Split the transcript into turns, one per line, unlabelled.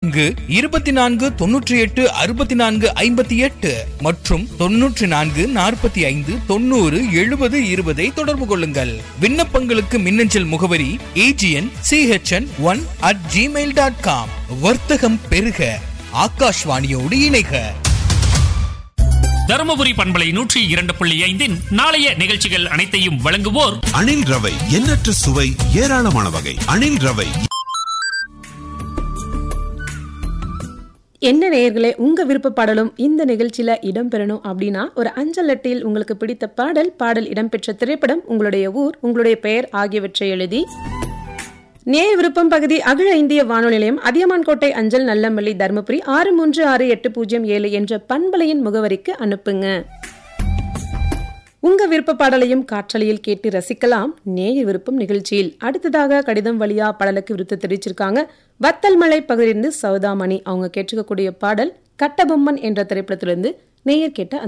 இங்கு இருபத்தி நான்கு தொன்னூற்றி எட்டு அறுபத்தி நான்கு ஐம்பத்தி எட்டு மற்றும் தொன்னூற்றி நான்கு நாற்பத்தி ஐந்து தொண்ணூறு எழுபது இருபதை தொடர்பு கொள்ளுங்கள் விண்ணப்பங்களுக்கு மின்னஞ்சல் முகவரி AGN CHN one at Gmail dot com வர்த்தகம் பெருக ஆகாஷ்வாணியோடு இணைக
தருமபுரி பண்பலை நூற்றி இரண்டு புள்ளி ஐந்தின் நாளைய நிகழ்ச்சிகள் அனைத்தையும் வழங்குவோர்
அணில் ரவை எண்ணற்ற சுவை ஏராளமான வகை அணில் ரவை
என்ன நேயர்களே உங்க விருப்ப பாடலும் இந்த நிகழ்ச்சியில இடம்பெறணும் அப்படின்னா ஒரு அஞ்சல் அட்டையில் உங்களுக்கு பிடித்த பாடல் பாடல் இடம்பெற்ற திரைப்படம் உங்களுடைய ஊர் உங்களுடைய பெயர் ஆகியவற்றை எழுதி நேய விருப்பம் பகுதி அகில இந்திய வானொலி நிலையம் அதியமான்கோட்டை அஞ்சல் நல்லமல்லி தருமபுரி ஆறு மூன்று ஆறு எட்டு பூஜ்ஜியம் ஏழு என்ற பண்பலையின் முகவரிக்கு அனுப்புங்க உங்க விருப்ப பாடலையும் காற்றலையில் கேட்டு ரசிக்கலாம் நேய விருப்பம் நிகழ்ச்சியில் அடுத்ததாக கடிதம் வழியா பாடலுக்கு விருத்து தெரிவிச்சிருக்காங்க வத்தல்மலை பகுதியிலிருந்து சௌதாமணி அவங்க கேட்டுக்கக்கூடிய பாடல் கட்டபொம்மன் என்ற திரைப்படத்திலிருந்து நேயர் கேட்ட